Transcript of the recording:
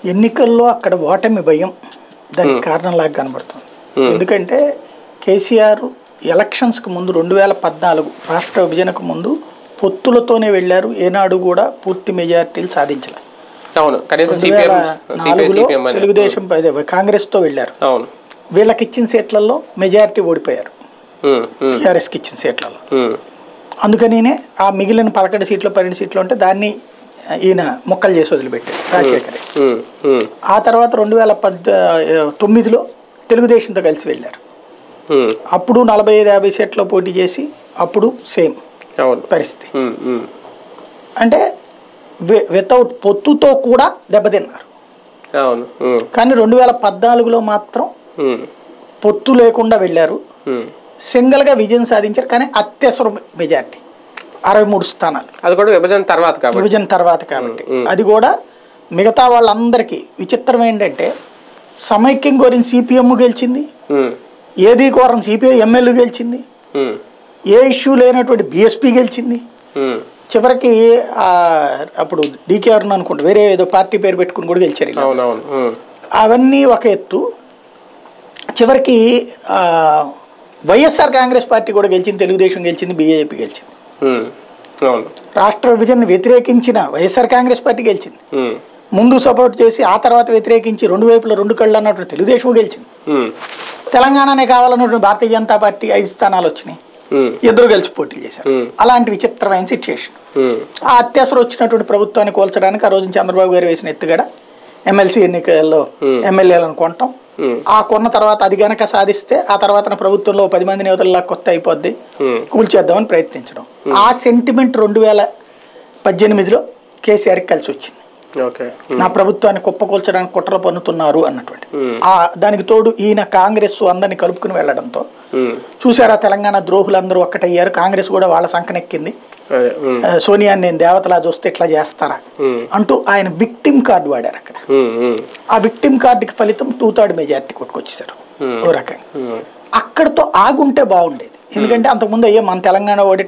ఎన్నికల్లో అక్కడ ఓటమి భయం దానికి కారణంలాగా కనబడుతుంది ఎందుకంటే కేసీఆర్ ఎలక్షన్స్కి ముందు రెండు వేల పద్నాలుగు రాష్ట్ర విభజనకు ముందు పొత్తులతోనే వెళ్ళారు ఏనాడు కూడా పూర్తి మెజార్టీలు సాధించలేదు అవును కనీసం రెండు సిపిఎం వేల సిపిఐ నాలుగులో సిపిఎం అని తెలుగుదేశం అదే కాంగ్రెస్తో వెళ్ళారు అవును వీళ్ళకి ఇచ్చిన సీట్లలో మెజారిటీ ఓడిపోయారు ఉమ్, ఉమ్, టీఆర్ఎస్కి ఇచ్చిన సీట్లలో ఉమ్, అందుకనినే ఆ మిగిలిన పదకొండు సీట్లు పన్నెండు సీట్లు ఉంటే దాన్ని ఈయన మొక్కలు చేసి వదిలిపెట్టారు రాజశేఖర్ ఉమ్, ఉమ్, ఆ తర్వాత రెండు వేల పద్ తొమ్మిదిలో తెలుగుదేశంతో కలిసి వెళ్ళారు ఉమ్, అప్పుడు నలభై ఐదు యాభై సీట్లో పోటీ చేసి అప్పుడు సేమ్ అవును పరిస్థితి ఉమ్, ఉమ్, అంటే వితౌట్ పొత్తుతో కూడా దెబ్బతిన్నారు అవును ఉమ్, కానీ రెండు వేల పద్నాలుగులో మాత్రం ఉమ్, పొత్తు లేకుండా వెళ్ళారు ఉమ్. సింగిల్గా విజయం సాధించారు కానీ అత్యవసర మెజార్టీ అరవై మూడు స్థానాలు అది కూడా విభజన తర్వాత కాబట్టి విభజన తర్వాత కాబట్టి అది కూడా మిగతా వాళ్ళందరికీ విచిత్రం ఏంటంటే సమైక్యం కోరిన సిపిఎం గెలిచింది ఉమ్, ఏది కోరం సిపిఐ ఎమ్మెల్యే గెలిచింది ఉమ్, ఏ ఇష్యూ లేనటువంటి బిఎస్పీ గెలిచింది ఉమ్, చివరికి ఆ, అప్పుడు డీకే అరుణ్ అనుకుంటా వేరే ఏదో పార్టీ పేరు పెట్టుకుని కూడా గెలిచారు ఇలా. అవునవును ఉమ్, అవన్నీ ఒక ఎత్తు చివరికి ఆ, వైఎస్ఆర్ కాంగ్రెస్ పార్టీ కూడా గెలిచింది తెలుగుదేశం గెలిచింది బీజేపీ గెలిచింది ఉమ్, అవును రాష్ట్ర విభజనను వ్యతిరేకించిన వైఎస్ఆర్ కాంగ్రెస్ పార్టీ గెలిచింది ఉమ్, ముందు సపోర్ట్ చేసి ఆ తర్వాత వ్యతిరేకించి రెండు వైపుల రెండు కళ్ళు అన్నటువంటి తెలుగుదేశం గెలిచింది ఉమ్, తెలంగాణనే కావాలన్నటువంటి భారతీయ జనతా పార్టీ ఐదు స్థానాలు వచ్చినాయి ఉమ్, ఇద్దరు కలిసి పోటీ చేశారు Hmm. అలాంటి విచిత్రమైన సిచ్యుయేషన్ ఉమ్, ఆ అత్యవసరం వచ్చినటువంటి ప్రభుత్వాన్ని కోల్చడానికి ఆ రోజు చంద్రబాబు గారు వేసిన ఎత్తుగడ ఎమ్మెల్సీ ఎన్నికల్లో ఎమ్మెల్యేలను కొనటం Hmm. ఆ కొన్న తర్వాత అది గనక సాధిస్తే ఆ తర్వాత ప్రభుత్వంలో ఓ పది మంది నేతల కొత్త అయిపోద్ది Hmm. కూల్చేద్దామని ప్రయత్నించడం ఆ సెంటిమెంట్ రెండు వేల పద్దెనిమిదిలో కేసీఆర్కి కలిసి వచ్చింది ఓకే నా ప్రభుత్వాన్ని కుప్పకూల్చడానికి కుట్ర పన్నుతున్నారు అన్నటువంటి Hmm. ఆ దానికి తోడు ఈయన కాంగ్రెస్ అందరిని కలుపుకుని వెళ్ళడంతో ఉమ్, చూసారా తెలంగాణ ద్రోహులందరూ ఒక్కటయ్యారు కాంగ్రెస్ కూడా వాళ్ళ సంకనెక్కింది అదే ఉమ్, ఆ, సోనియాని నేను దేవతలా చూస్తే ఇట్లా చేస్తారా ఉమ్, అంటూ ఆయన విక్టిమ్ కార్డు వాడారు అక్కడ ఉమ్, ఉమ్, ఆ విక్టిమ్ కార్డుకి ఫలితం టూ థర్డ్ మెజార్టీ కొట్టుకొచ్చేసారు Hmm. ఓ రకంగా ఉమ్. అక్కడితో ఆగుంటే బాగుండేది ఎందుకంటే అంతకుముందు అయ్యే మన తెలంగాణ ఓడి